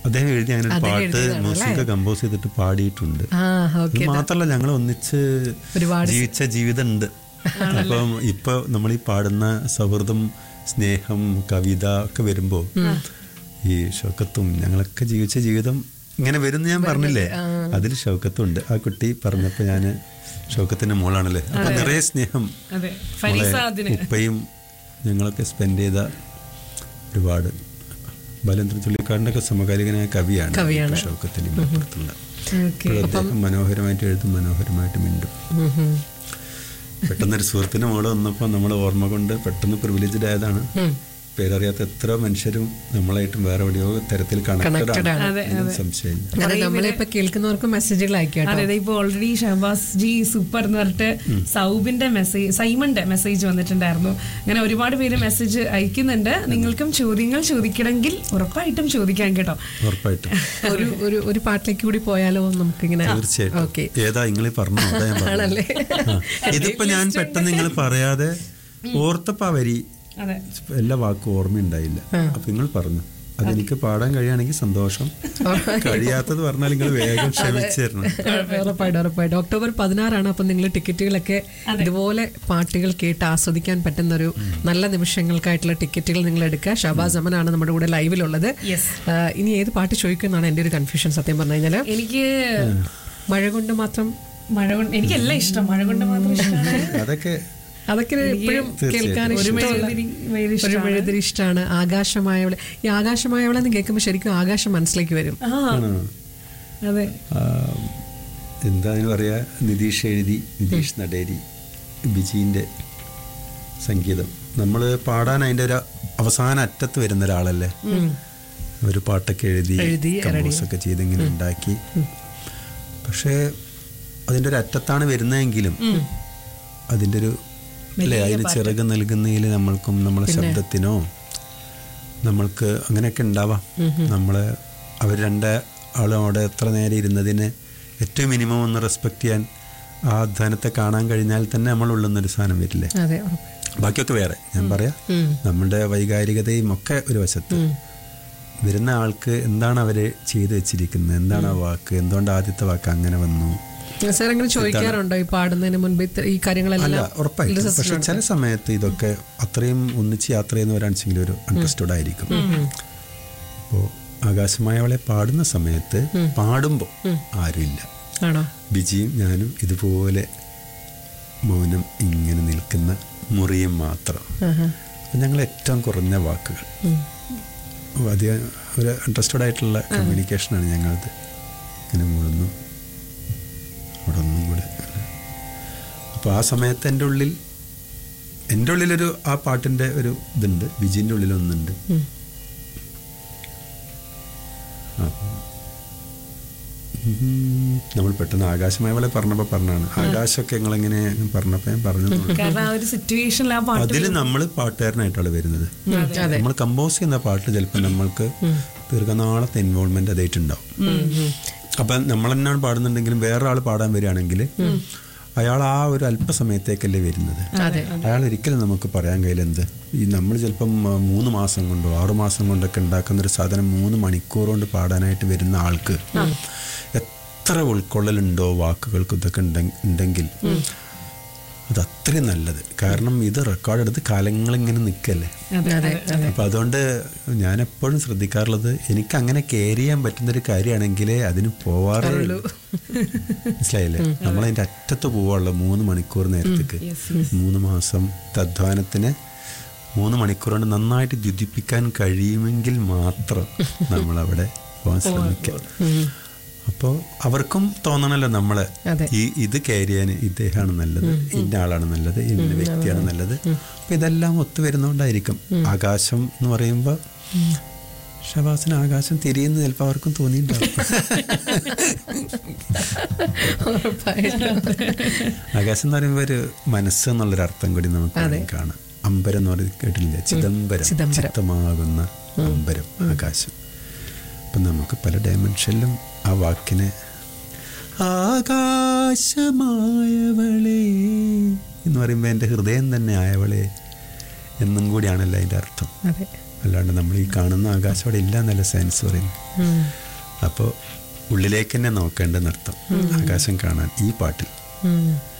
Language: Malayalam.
അദ്ദേഹം എഴുതി അങ്ങനെ ഒരു അദ്ദേഹം പാട്ട് എഴുതിയതാണ് മ്യൂസിക് കമ്പോസ് ചെയ്തിട്ട് പാടിയിട്ടുണ്ട് ആ ഇത് ഓക്കെ മാത്രല്ല ഞങ്ങൾ ഒന്നിച്ച് ഒരുപാട് ജീവിച്ച ജീവിതം ഉണ്ട് അപ്പം ഇപ്പൊ നമ്മൾ ഈ പാടുന്ന സൗഹൃദം സ്നേഹം കവിത ഒക്കെ വരുമ്പോ ഈ ഷൗക്കത്തും ഞങ്ങളൊക്കെ ജീവിച്ച ജീവിതം ഇങ്ങനെ വരുന്ന ഞാൻ പറഞ്ഞില്ലേ അതിൽ ഷൗക്കത്തുണ്ട് ആ കുട്ടി പറഞ്ഞപ്പോ ഞാന് ഷൗക്കത്തിന്റെ മോളാണല്ലേ അപ്പൊ നിറയെ സ്നേഹം അതെ ഫരീസ മോളെ അതിന് ഉപ്പയും ഞങ്ങളൊക്കെ സ്പെൻഡ് ചെയ്ത ഒരുപാട് ബാലേന്ദ്ര ചുള്ളിക്കാടിന്റെ ഒക്കെ സമകാലികനായ കവിയാണ് കവിയാണ്. ഷൗക്കത്തിന് ഇപ്പുറത്തുള്ള ഓക്കെ അപ്പോൾ അദ്ദേഹം മനോഹരമായിട്ട് എഴുതും മനോഹരമായിട്ട് മിണ്ടും പെട്ടെന്നൊരു സുഹൃത്തിന്റെ മോള് വന്നപ്പോൾ നമ്മൾ ഓർമ്മ കൊണ്ട് പെട്ടെന്ന് പ്രിവിലേജ്ഡ് ആയതാണ് പേരറിയാത്ത എത്ര മനുഷ്യരും നമ്മളായിട്ടും വേറെ എവിടെയോ തരത്തിൽ Connected കണക്റ്റഡ് ആണ്. അതെ, ആണ് അതെ. സംശയമില്ല അതെ നമ്മളിപ്പോ കേൾക്കുന്നവർക്ക് മെസ്സേജുകൾ അയക്കാം അതെ ഇപ്പൊ ഓൾറെഡി ഷഹബാസ് ജി സൂപ്പർ എന്ന് പറഞ്ഞിട്ട് സൗബിന്റെ മെസ്സേജ് സൈമന്റെ മെസ്സേജ് വന്നിട്ടുണ്ടായിരുന്നു അങ്ങനെ ഒരുപാട് പേര് മെസ്സേജ് അയക്കുന്നുണ്ട് നിങ്ങൾക്കും ചോദ്യങ്ങൾ ചോദിക്കണമെങ്കിൽ ഉറപ്പായിട്ടും ചോദിക്കാം കേട്ടോ ഉറപ്പായിട്ടും ഒരു ഒരു ഒരു പാട്ടിലേക്ക് കൂടി പോയാലോ നമുക്കിങ്ങനെ തീർച്ചയായിട്ടും ഓക്കെ ഏതാ നിങ്ങൾ പറഞ്ഞു അതാ ഞാൻ പറഞ്ഞത്. ആണല്ലേ ആ. ഇതിപ്പോ ഞാൻ പെട്ടെന്ന് നിങ്ങൾ പറയാതെ ഓർത്തപ്പ വരി അതെ എല്ലാ വാക്കും ഓർമ്മയുണ്ടായില്ല അപ്പൊ നിങ്ങൾ പറഞ്ഞു അതെനിക്ക് പാടാൻ കഴിയുകയാണെങ്കിൽ സന്തോഷം കഴിയാത്തത് പറഞ്ഞാൽ നിങ്ങൾ വേഗം ക്ഷമിച്ചു തരണം ഉറപ്പായിട്ടും ഉറപ്പായിട്ടും ഒക്ടോബർ പതിനാറാണ് അപ്പം നിങ്ങൾ ടിക്കറ്റുകളൊക്കെ ഇതുപോലെ പാട്ടുകൾ കേട്ട് ആസ്വദിക്കാൻ പറ്റുന്ന ഒരു നല്ല നിമിഷങ്ങൾക്കായിട്ടുള്ള ടിക്കറ്റുകൾ നിങ്ങൾ എടുക്കുക ഷാബാസ് അമനാണ് നമ്മുടെ കൂടെ ലൈവിലുള്ളത് Yes. ആ, ഇനി ഏത് പാട്ട് ചോദിക്കുമെന്നാണ് എൻ്റെ ഒരു കൺഫ്യൂഷൻ സത്യം പറഞ്ഞു കഴിഞ്ഞാൽ എനിക്ക് മഴ കൊണ്ട് മാത്രം മഴ കൊണ്ട് എനിക്കെല്ലാം ഇഷ്ടം മഴ കൊണ്ട് മാത്രം ഇഷ്ടമാണ് അതൊക്കെ അതൊക്കെ എപ്പോഴും കേൾക്കാൻ ഒരു ഇഷ്ടമുള്ള മെഴുകുതിരി ഭയങ്കര ഒരു ഇഷ്ടമാണ്. മെഴുതിരി ഇഷ്ടമാണ് ആകാശമായവളെ ഈ ആകാശമായവളെ എന്ന് കേൾക്കുമ്പോൾ ശരിക്കും ആകാശം മനസ്സിലേക്ക് വരും ആ അതെ ആ, എന്താ അതിന് പറയാ നിതീഷ് എഴുതി നിതീഷ് നടേരി ബിജീൻ്റെ സംഗീതം നമ്മൾ പാടാൻ അതിൻ്റെ ഒരു അവസാന അറ്റത്ത് വരുന്ന ഒരാളല്ലേ ഒരു പാട്ടൊക്കെ എഴുതി എഴുതി, കമ്പോസ് ഒക്കെ ചെയ്ത് ഇങ്ങനെ ഉണ്ടാക്കി പക്ഷേ അതിൻ്റെ ഒരു അറ്റത്താണ് വരുന്നതെങ്കിലും അതിൻ്റെ ഒരു അല്ലേ അതിന് ചിറക് നൽകുന്നതിൽ നമ്മൾക്കും നമ്മളെ ശബ്ദത്തിനോ നമ്മൾക്ക് അങ്ങനെയൊക്കെ ഉണ്ടാവാം നമ്മള് അവർ രണ്ട് ആളും അവിടെ എത്ര നേരം ഇരുന്നതിന് ഏറ്റവും മിനിമം ഒന്ന് റെസ്പെക്ട് ചെയ്യാൻ ആ അധ്വാനത്തെ കാണാൻ കഴിഞ്ഞാൽ തന്നെ നമ്മൾ ഉള്ളുന്നൊരു സാധനം വരില്ലേ അതെ ഉറപ്പ്. ബാക്കിയൊക്കെ വേറെ ഞാൻ പറയാം നമ്മുടെ വൈകാരികതയും ഒക്കെ ഒരു വശത്ത് വരുന്ന ആൾക്ക് എന്താണ് അവര് ചെയ്തു വെച്ചിരിക്കുന്നത് എന്താണ് ആ വാക്ക് എന്തുകൊണ്ട് ആദ്യത്തെ വാക്ക് അങ്ങനെ വന്നു സാർ അങ്ങനെ ചോദിക്കാറുണ്ടോ ഈ പാടുന്നതിന് മുൻപ് ഇത്ര- ഈ അല്ല കാര്യങ്ങളെല്ലാം ഉറപ്പായിട്ടും പക്ഷെ ചില സമയത്ത് ഇതൊക്കെ അത്രയും ഒന്നിച്ച് യാത്ര ചെയ്യുന്നവരാണെച്ചെങ്കിൽ ഒരു അണ്ടർസ്റ്റുഡ് ആയിരിക്കും അപ്പോൾ ആകാശമായവളെ പാടുന്ന സമയത്ത് പാടുമ്പോൾ ആരുമില്ല ആണോ ബിജിയും ഞാനും ഇതുപോലെ മൗനം ഇങ്ങനെ നിൽക്കുന്ന മുറിയും മാത്രം ആഹാ. അപ്പം ഞങ്ങൾ ഏറ്റവും കുറഞ്ഞ വാക്കുകൾ അധികം ഒരു അണ്ടർസ്റ്റുഡ് ആയിട്ടുള്ള കമ്മ്യൂണിക്കേഷനാണ് ഞങ്ങളത് ഇങ്ങനെ മുഴുന്നു അവിടെ ഒന്നും കൂടെ അപ്പോൾ ആ സമയത്ത് എൻ്റെ ഉള്ളിൽ എൻ്റെ ഉള്ളിലൊരു ആ പാട്ടിൻ്റെ ഒരു ഇതുണ്ട് ബിജിൻ്റെ ഉള്ളിലൊന്നുണ്ട് ഉം. അപ്പം ഉം, നമ്മൾ പെട്ടെന്ന് ആകാശമായവളെ പറഞ്ഞപ്പോൾ പറഞ്ഞാണ് ആകാശമൊക്കെ നിങ്ങളെങ്ങനെ പറഞ്ഞപ്പോൾ ഞാൻ പറഞ്ഞു കാരണം ആ ഒരു സിറ്റുവേഷനിൽ ആ പാട്ട് അതിൽ നമ്മൾ പാട്ടുകാരനായിട്ടാണ് വരുന്നത് അതെ നമ്മൾ കമ്പോസ് ചെയ്യുന്ന പാട്ട് ചിലപ്പോൾ നമ്മൾക്ക് ദീർഘനാളത്തെ ഇൻവോൾവ്മെന്റ് അതായിട്ടുണ്ടാവും അപ്പം നമ്മൾ തന്നെയാണ് പാടുന്നുണ്ടെങ്കിലും വേറെ ആൾ പാടാൻ വരികയാണെങ്കിൽ അയാൾ ആ ഒരു അല്പസമയത്തേക്കല്ലേ വരുന്നത് അതെ അയാൾ ഒരിക്കലും നമുക്ക് പറയാൻ കഴിയില്ല എന്ത് ഈ നമ്മൾ ചിലപ്പം ആ, മൂന്ന് മാസം കൊണ്ടോ ആറു മാസം കൊണ്ടൊക്കെ ഉണ്ടാക്കുന്ന ഒരു സാധനം മൂന്ന് മണിക്കൂർ കൊണ്ട് പാടാനായിട്ട് വരുന്ന ആൾക്ക് എത്ര ഉൾക്കൊള്ളലുണ്ടോ വാക്കുകൾക്ക് ഇതൊക്കെ ഉണ്ടെ- ഉണ്ടെങ്കിൽ അത് അത്രയും നല്ലത് കാരണം ഇത് റെക്കോർഡ് എടുത്ത് കാലങ്ങളിങ്ങനെ നിൽക്കല്ലേ അതെ അതെ അതെ അപ്പം അതുകൊണ്ട് ഞാൻ എപ്പോഴും ശ്രദ്ധിക്കാറുള്ളത് എനിക്ക് അങ്ങനെ കെയർ ചെയ്യാൻ പറ്റുന്ന ഒരു കാര്യമാണെങ്കിലേ അതിന് പോവാറേ ഉള്ളൂ മനസ്സിലായില്ലേ നമ്മളതിൻ്റെ അറ്റത്ത് പോവാനുള്ള മൂന്ന് മണിക്കൂർ നേരത്തേക്ക് മൂന്ന് മാസം അധ്വാനത്തിന് മൂന്ന് മണിക്കൂർ കൊണ്ട് നന്നായിട്ട് ദ്യുതിപ്പിക്കാൻ കഴിയുമെങ്കിൽ മാത്രം നമ്മളവിടെ പോകാൻ ശ്രമിക്കുക അപ്പോൾ അവർക്കും തോന്നണല്ലോ നമ്മളെ അതെ. ഈ ഇത് കെയർ ചെയ്യാൻ ഇദ്ദേഹമാണ് നല്ലത് ഇന്ന ആളാണ് നല്ലത് ഇന്ന വ്യക്തിയാണ് നല്ലത് അപ്പൊ ഇതെല്ലാം ഒത്തു വരുന്നോണ്ടായിരിക്കും ആകാശം എന്ന് പറയുമ്പോൾ ഷബാസിന് ആകാശം തിരിയുന്ന ചിലപ്പോൾ അവർക്കും തോന്നിയിട്ടുണ്ടാവും ഉറപ്പായിട്ടും ആകാശം എന്ന് പറയുമ്പോൾ ഒരു മനസ്സ് എന്നുള്ളൊരു അർത്ഥം കൂടി നമുക്ക് വേണമെങ്കിൽ കാണാം അമ്പരം എന്ന് പറയുന്നത് കേട്ടില്ല ചിദംബരം ചിദംബരം. ചിത്തമാകുന്ന അമ്പരം ആകാശം അപ്പം നമുക്ക് പല ഡയമെൻഷനിലും ആ വാക്കിനെ ആകാശമായവളെ എന്ന് പറയുമ്പോൾ എൻ്റെ ഹൃദയം തന്നെ ആയവളെ എന്നും കൂടിയാണല്ലോ അതിൻ്റെ അർത്ഥം അതെ അല്ലാണ്ട് നമ്മൾ ഈ കാണുന്ന ആകാശം അവിടെ ഇല്ല എന്നല്ല സയൻസ് പറയുന്നു ഉം. അപ്പോൾ ഉള്ളിലേക്ക് തന്നെ നോക്കേണ്ടെന്നർത്ഥം ആകാശം കാണാൻ ഈ പാട്ടിൽ ഉം.